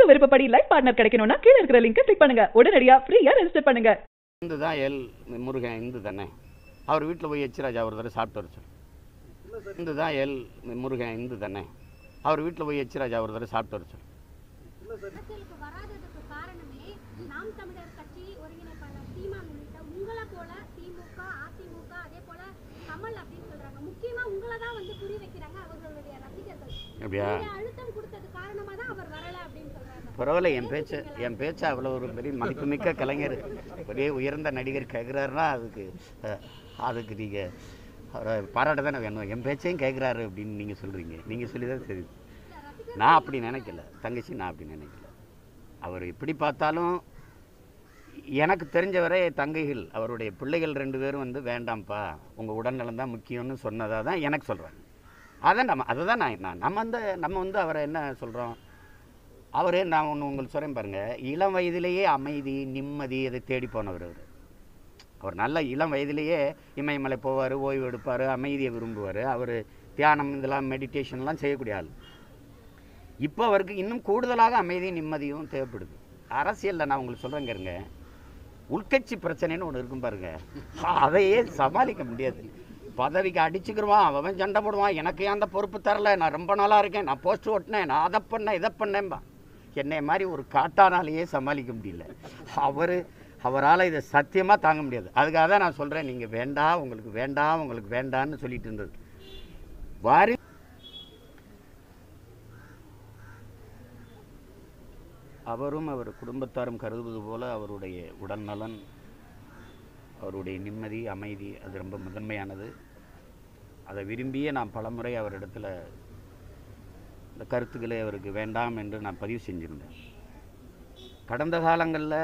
உங்க விருப்பப்படி life partner கிடைக்கணும்னா கீழ இருக்கிற லிங்கை கிளிக் பண்ணுங்க உடனடியா ஃப்ரீயா ரெஜிஸ்டர் பண்ணுங்க இந்து தான் எல் முருகன் இந்து தானே அவர் வீட்டில் போய் எச்சிராஜா ஒரு தடவை சாப்பிட்டு வர சொல்லு இந்து தான் எல் முருகன் இந்து தானே அவர் வீட்டில் போய் எச்சிராஜா ஒரு தடவை சாப்பிட்டு வர சொல்லு அரசியலுக்கு வராததுக்கு காரணமே நாம் தமிழர் கட்சி ஒருங்கிணைப்பாளர் சீமான் உள்ளிட்ட உங்களை போல திமுக அதிமுக அதே போல கமல் அப்படின்னு சொல்றாங்க முக்கியமா உங்களை தான் வந்து குறி வைக்கிறாங்க அவர்களுடைய ரசிகர்கள் அப்படியா நீங்க அழுத்தம் கொடுத்தது காரணமா தான் அவர் வரல அப்படின்னு சொல்றாங்க பரவாயில்ல என் பேச்சை என் பேச்சை அவ்வளோ ஒரு பெரிய மதிப்புமிக்க கலைஞர் பெரிய உயர்ந்த நடிகர் கேட்குறாருன்னா அதுக்கு அஹ், அதுக்கு நீங்கள் அவரை பாராட்ட தானே வேணும் என் பேச்சையும் கேட்குறாரு அப்படின்னு நீங்கள் சொல்கிறீங்க நீங்கள் சொல்லி தான் சரி நான் அப்படி நினைக்கல தங்கச்சி நான் அப்படி நினைக்கல அவர் எப்படி பார்த்தாலும் எனக்கு தெரிஞ்ச வரை தங்கைகள் அவருடைய பிள்ளைகள் ரெண்டு பேரும் வந்து வேண்டாம்ப்பா உங்கள் உடல்நலம் தான் முக்கியம்னு சொன்னதாக தான் எனக்கு சொல்கிறாங்க அதை நம்ம அதை தான் நான் நான் நம்ம வந்து நம்ம வந்து அவரை என்ன சொல்கிறோம் அவர் நான் ஒன்று உங்களுக்கு சொல்கிறேன் பாருங்கள் இளம் வயதிலேயே அமைதி நிம்மதி அதை தேடி போனவர் அவர் அவர் நல்ல இளம் வயதிலேயே இமயமலை போவார் ஓய்வு எடுப்பார் அமைதியை விரும்புவார் அவர் தியானம் இதெல்லாம் மெடிடேஷன்லாம் செய்யக்கூடிய ஆள் இப்போ அவருக்கு இன்னும் கூடுதலாக அமைதியும் நிம்மதியும் தேவைப்படுது அரசியலில் நான் உங்களுக்கு சொல்கிறேங்க இருங்க உள்கட்சி பிரச்சனைன்னு ஒன்று இருக்கும் பாருங்க அதையே சமாளிக்க முடியாது பதவிக்கு அடிச்சுக்கிருவான் அவன் சண்டை போடுவான் எனக்கு ஏன் அந்த பொறுப்பு தரல நான் ரொம்ப நாளாக இருக்கேன் நான் போஸ்ட் ஓட்டினேன் நான் அதை பண்ணேன் இதை பண்ணேன்பா என்னை மாதிரி ஒரு காட்டானாலேயே சமாளிக்க முடியல அவர் அவரால் இதை சத்தியமாக தாங்க முடியாது அதுக்காக தான் நான் சொல்கிறேன் நீங்கள் வேண்டாம் உங்களுக்கு வேண்டாம் உங்களுக்கு வேண்டான்னு சொல்லிட்டு இருந்தது வாரி அவரும் அவர் குடும்பத்தாரும் கருதுவது போல அவருடைய உடல்நலன் அவருடைய நிம்மதி அமைதி அது ரொம்ப முதன்மையானது அதை விரும்பியே நான் பலமுறை அவரிடத்துல இந்த கருத்துக்களை அவருக்கு வேண்டாம் என்று நான் பதிவு செஞ்சிருந்தேன் கடந்த காலங்களில்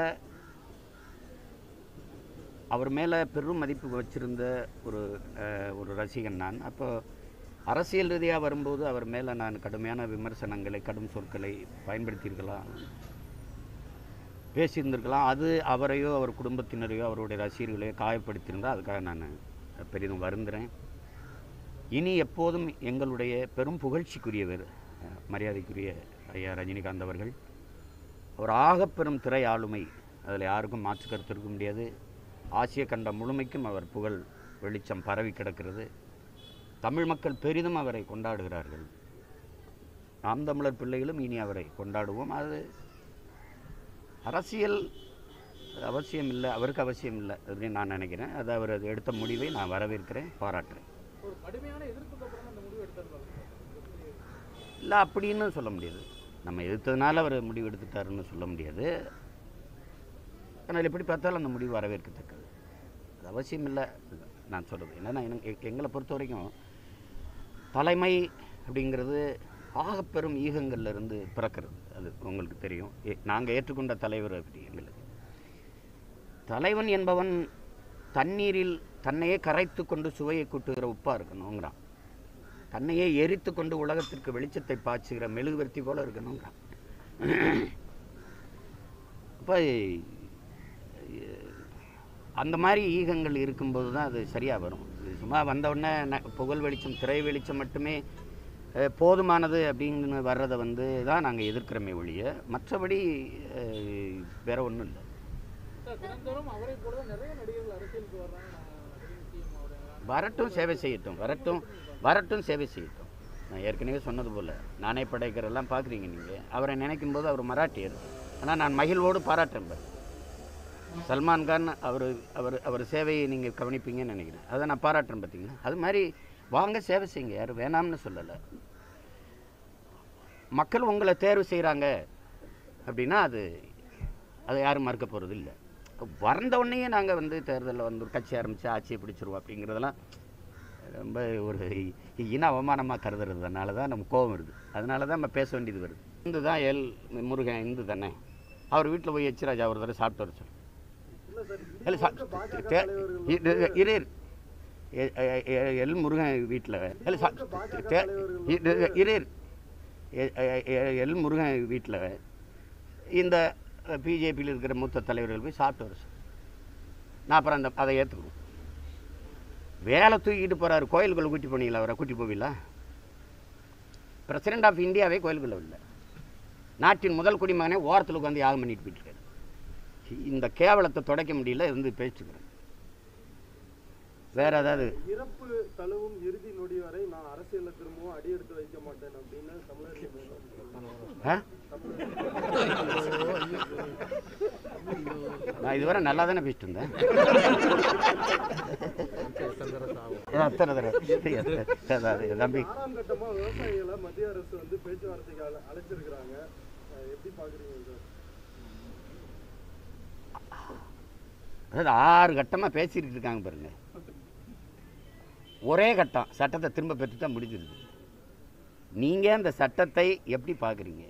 அவர் மேலே பெரும் மதிப்பு வச்சிருந்த ஒரு அஹ், ஒரு ரசிகன் நான் அப்போ அரசியல் ரீதியாக வரும்போது அவர் மேலே நான் கடுமையான விமர்சனங்களை கடும் சொற்களை பயன்படுத்தியிருக்கலாம் பேசியிருந்திருக்கலாம் அது அவரையோ அவர் குடும்பத்தினரையோ அவருடைய ரசிகர்களையோ காயப்படுத்தியிருந்தால் அதுக்காக நான் பெரிதும் வருந்துறேன் இனி எப்போதும் எங்களுடைய பெரும் புகழ்ச்சிக்குரியவர் அஹ், மரியாதைக்குரிய ஐயா ரஜினிகாந்த் அவர்கள் அவர் ஆகப்பெரும் திரை ஆளுமை அதில் யாருக்கும் மாற்று கருத்து இருக்க முடியாது ஆசிய கண்டம் முழுமைக்கும் அவர் புகழ் வெளிச்சம் பரவி கிடக்கிறது தமிழ் மக்கள் பெரிதும் அவரை கொண்டாடுகிறார்கள் நாம் தமிழர் பிள்ளைகளும் இனி அவரை கொண்டாடுவோம் அது அரசியல் அவசியம் இல்லை அவருக்கு அவசியம் இல்லை அப்படின்னு நான் நினைக்கிறேன் அது அவர் அது எடுத்த முடிவை நான் வரவேற்கிறேன் பாராட்டுறேன் ஒரு கடுமையான எதிர்ப்புக்கு அப்புறம் அந்த முடிவு எடுத்தது இல்லை அப்படின்னு சொல்ல முடியாது நம்ம எதிர்த்ததுனால அவர் முடிவு எடுத்துட்டாருன்னு சொல்ல முடியாது ஆனால் எப்படி பார்த்தாலும் அந்த முடிவு வரவேற்கத்தக்கது அது அவசியம் இல்லை நான் சொல்கிறது என்னென்னா எனக்கு எங்களை பொறுத்த வரைக்கும் தலைமை அப்படிங்கிறது ஆகப்பெரும் ஈகங்கள்ல இருந்து பிறக்கிறது அது உங்களுக்கு தெரியும் நாங்கள் ஏற்றுக்கொண்ட தலைவர் அப்படி எங்களுக்கு தலைவன் என்பவன் தண்ணீரில் தன்னையே கரைத்து கொண்டு சுவையை கூட்டுகிற உப்பாக இருக்கணுங்கிறான் தன்னையே எரித்து கொண்டு உலகத்திற்கு வெளிச்சத்தை பாய்ச்சுகிற மெழுகுவர்த்தி போல இருக்கணுங்கிறான் அப்போ அந்த மாதிரி ஈகங்கள் இருக்கும்போது தான் அது சரியாக வரும் இது சும்மா வந்தவுடனே ந- புகழ் வெளிச்சம் திரை வெளிச்சம் மட்டுமே அஹ், போதுமானது அப்படின்னு வர்றதை வந்து தான் நாங்கள் எதிர்க்கிறோமே ஒழிய மற்றபடி அஹ், வேற ஒன்றும் இல்லை சார் தினந்தோறும் அவரை போல தான் நிறைய நடிகர்கள் அரசியலுக்கு வர்றாங்க ரஜினி டீம் அவர் வரட்டும் சேவை செய்யட்டும் வரட்டும் வரட்டும் சேவை செய்யட்டும் நான் ஏற்கனவே சொன்னது போல் நானே படைக்கிறதெல்லாம் பார்க்குறீங்க நீங்கள் அவரை நினைக்கும் போது அவர் மராட்டியர் ஆனால் நான் மகிழ்வோடு பாராட்டுறேன் பாரு. சல்மான் கான் அவர் அவர் அவர் சேவையை நீங்கள் கவனிப்பீங்கன்னு நினைக்கிறேன் அதை நான் பாராட்டுறேன் பார்த்தீங்களா அது மாதிரி வாங்க சேவை செய்யுங்க யாரும் வேணாம்னு சொல்லலை மக்கள் உங்களை தேர்வு செய்கிறாங்க அப்படின்னா அது அதை யாரும் மறுக்க போகிறது இல்லை வறந்த உடனேயே நாங்கள் வந்து தேர்தலில் வந்து ஒரு கட்சி ஆரம்பித்து ஆட்சியை பிடிச்சிருவோம் அப்படிங்கிறதெல்லாம் ரொம்ப ஒரு இன அவமானமாக கருதுறதுனால தான் நம்ம கோபம் வருது அதனால தான் நம்ம பேச வேண்டியது வருது இந்து தான் எல் முருகன் இந்து தானே அவர் வீட்டில் போய் எச்சிராஜா ஒரு தடவை சாப்பிட்டு வர சொல்லு இல்ல, சா- தே- இரு, இரு, இரு. எ- எ- எ- எல் முருகன் வீட்டில் இல்லை சா- தே- இரு, இரு, இரு. எ- எ- எ- எல் முருகன் வீட்டில் இந்த பிஜேபியில் இருக்கிற மூத்த தலைவர்கள் போய் சாப்பிட்டு வர சொல்லு. நான் அப்புறம் அந்த அதை ஏற்றுக்கணும் வேலை தூக்கிட்டு போகிறாரு கோயிலுக்குள்ளே கூட்டி போனீங்களா அவரை கூட்டி போவீங்களா பிரசிடென்ட் ஆஃப் இந்தியாவே கோயிலுக்குள்ளே இல்லை நாட்டின் முதல் குடிமகனே ஓரத்தில் உட்காந்து யாகம் பண்ணிட்டு போயிட்டுருக்காரு இந்த கேவலத்தை தொடக்க முடியல இருந்து பேசிட்டுருக்கிறேன் வேற ஏதாவது இறப்பு தழுவும் இறுதி நொடி வரை நான் அரசியல்ல திரும்பவும் அடியெடுத்து வைக்க மாட்டேன் அப்படின்னு தமிழர் ஆ? நான் இதுவரை நல்லா தானே பேசிட்டு இருந்தேன் ஏன் அத்தனை தடவை? அதாவது தம்பி ஆறாம் கட்டமா விவசாயிகளை மத்திய அரசு வந்து பேச்சுவார்த்தைக்கு அழ- அழைச்சிருக்கிறாங்க அஹ் எப்படி பாக்குறீங்க சார் அதாவது ஆறு கட்டமாக பேசிட்டு இருக்காங்க பாருங்க ஒரே கட்டம் சட்டத்தை திரும்ப பெற்று தான் முடிஞ்சிருது நீங்கள் அந்த சட்டத்தை எப்படி பார்க்குறீங்க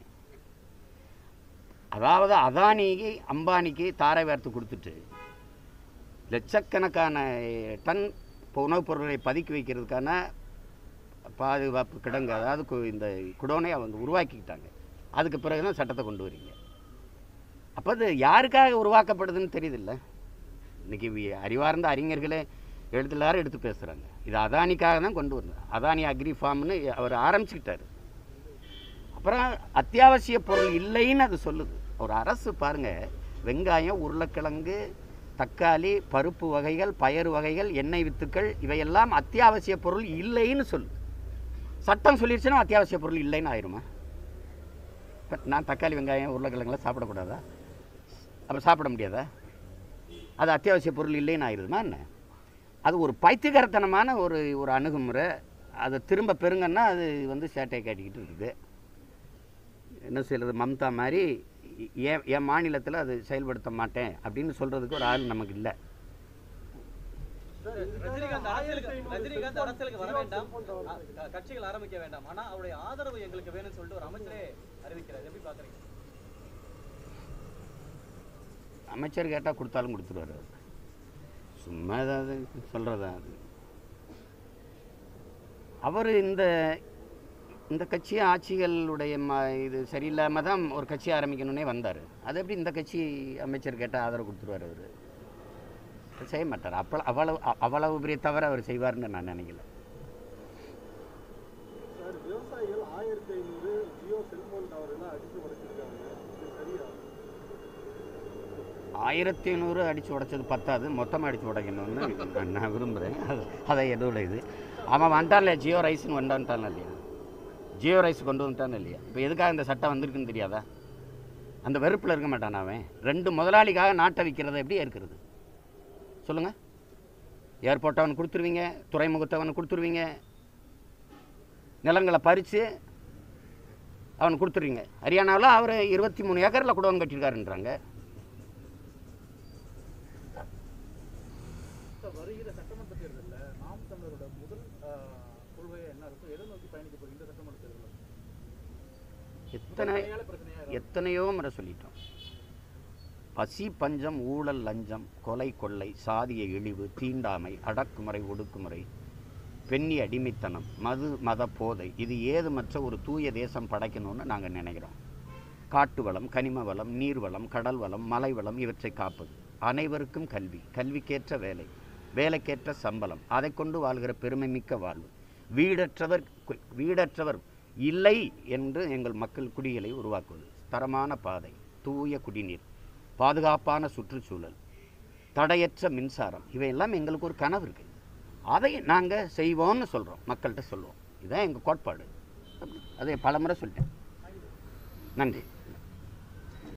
அதாவது அதானிக்கு அம்பானிக்கு தாரை வார்த்து கொடுத்துட்டு லட்சக்கணக்கான டன் இப்போ உணவுப் பொருட்களை பதுக்கி வைக்கிறதுக்கான பாதுகாப்பு கிடங்கு அதாவது கு- இந்த குடோனை அவங்க உருவாக்கிக்கிட்டாங்க அதுக்கு பிறகு தான் சட்டத்தை கொண்டு வரீங்க அப்போ அது யாருக்காக உருவாக்கப்படுதுன்னு தெரியுதுல்ல இன்னைக்கு வி- அறிவார்ந்த அறிஞர்களே எடுத்து எல்லாரும் எடுத்து பேசுகிறாங்க இது அதானிக்காக தான் கொண்டு வரணும் அதானி அக்ரி ஃபார்ம்னு அவர் ஆரம்பிச்சுக்கிட்டாரு அப்புறம் அத்தியாவசிய பொருள் இல்லைன்னு அது சொல்லுது ஒரு அரசு பாருங்க வெங்காயம் உருளைக்கிழங்கு தக்காளி பருப்பு வகைகள் பயறு வகைகள் எண்ணெய் வித்துக்கள் இவையெல்லாம் அத்தியாவசிய பொருள் இல்லைன்னு சொல்லுது சட்டம் சொல்லிடுச்சுன்னா அத்தியாவசிய பொருள் இல்லைன்னு ஆயிருமா இப்ப நான் தக்காளி வெங்காயம் உருளைக்கிழங்குலாம் சாப்பிடக்கூடாதா அப்போ சாப்பிட முடியாதா அது அத்தியாவசிய பொருள் இல்லைன்னு ஆயிடுதுமா என்ன அது ஒரு பைத்தியகாரத்தனமான ஒரு ஒரு அணுகுமுறை அதை திரும்ப பெறுங்கன்னா அது வந்து சேட்டையை காட்டிக்கிட்டு இருக்குது என்ன செய்யறது மம்தா மாதிரி இ- என் என் மாநிலத்தில் அது செயல்படுத்த மாட்டேன் அப்படின்னு சொல்கிறதுக்கு ஒரு ஆள் நமக்கு இல்லை ரஜினிகாந்த் அரசியலுக்கு ரஜினிகாந்த் அரசியலுக்கு வர வேண்டாம் அ- க- கட்சிகள் ஆரம்பிக்க வேண்டாம் ஆனா அவருடைய ஆதரவு எங்களுக்கு வேணும்னு சொல்லிட்டு ஒரு அமைச்சரே அறிவிக்கிறார் எப்படி பாக்குறீங்க அமைச்சர் கேட்டால் கொடுத்தாலும் கொடுத்துருவாரு அவர் சும்மா ஏதாவது சொல்கிறதா அது அவர் இந்த இந்த கட்சி ஆட்சிகளுடைய ம இது சரியில்லாமல் தான் ஒரு கட்சி ஆரம்பிக்கணுன்னே வந்தார் அது எப்படி இந்த கட்சி அமைச்சர் கேட்டால் ஆதரவு கொடுத்துருவார் அவர் செய்ய மாட்டார் அப்போ அவ்வளவு அ- அவ்வளவு பெரிய தவறு அவர் செய்வார்னு நான் நினைக்கல சார் விவசாயிகள் ஆயிரத்தி ஐநூறு ஜியோ செல்போன் டவர் எல்லாம் அடிச்சு உடைச்சிருக்காங்க இது சரியா ஆயிரத்தி ஐநூறு அடித்து உடைச்சது பத்தாது மொத்தமாக அடித்து உடைக்கணும்னு நான் நான் விரும்புகிறேன் அது அதை என்னோட இது அவன் வந்துட்டான்ல ஜியோ ரைஸ்னு வந்துட்டான் இல்லையா ஜியோ ரைஸ் கொண்டு வந்துட்டான் இல்லையா இப்போ எதுக்காக இந்த சட்டம் வந்திருக்குன்னு தெரியாதா அந்த வெறுப்பில் இருக்க மாட்டான் அவன் ரெண்டு முதலாளிக்காக நாட்டை விற்கிறத எப்படி இருக்கிறது சொல்லுங்கள் ஏர்போர்ட் அவனுக்கு கொடுத்துருவீங்க துறைமுகத்தை அவனுக்கு கொடுத்துருவீங்க நிலங்களை பறித்து அவனுக்கு கொடுத்துருவீங்க ஹரியானாவில் அவர் இருபத்தி மூணு ஏக்கரில் குடோன் கட்டியிருக்காருன்றாங்க சார், வருகிற சட்டமன்ற தேர்தல்ல நாம் தமிழரோட முதல் ஆஹ், கொள்கை என்ன இருக்கும் எதை நோக்கி பயணிக்க போகுது இந்த சட்டமன்ற தேர்தலில் எத்தனை பிரச்சனையால பிரச்சனையா எத்தனையோ முறை சொல்லிட்டோம் பசி பஞ்சம் ஊழல் லஞ்சம் கொலை கொள்ளை சாதிய இழிவு தீண்டாமை அடக்குமுறை ஒடுக்குமுறை பெண்ணி அடிமைத்தனம் மது மத போதை இது ஏதுமற்ற ஒரு தூய தேசம் படைக்கணும்னு நாங்கள் நினைக்கிறோம் காட்டு வளம் கனிம வளம் நீர் வளம் கடல் வளம் மலை வளம் இவற்றை காப்பது அனைவருக்கும் கல்வி கல்விக்கேற்ற வேலை வேலைக்கேற்ற சம்பளம் அதை கொண்டு வாழ்கிற பெருமைமிக்க வாழ்வு வீடற்றவர் கு- வீடற்றவர் இல்லை என்று எங்கள் மக்கள் குடிகளை உருவாக்குவது தரமான பாதை தூய குடிநீர் பாதுகாப்பான சுற்றுச்சூழல் தடையற்ற மின்சாரம் இவையெல்லாம் எங்களுக்கு ஒரு கனவு இருக்குது அதை நாங்கள் செய்வோம்னு சொல்கிறோம் மக்கள்கிட்ட சொல்லுவோம் இதுதான் எங்கள் கோட்பாடு அதை பலமுறை சொல்லிட்டேன் நன்றி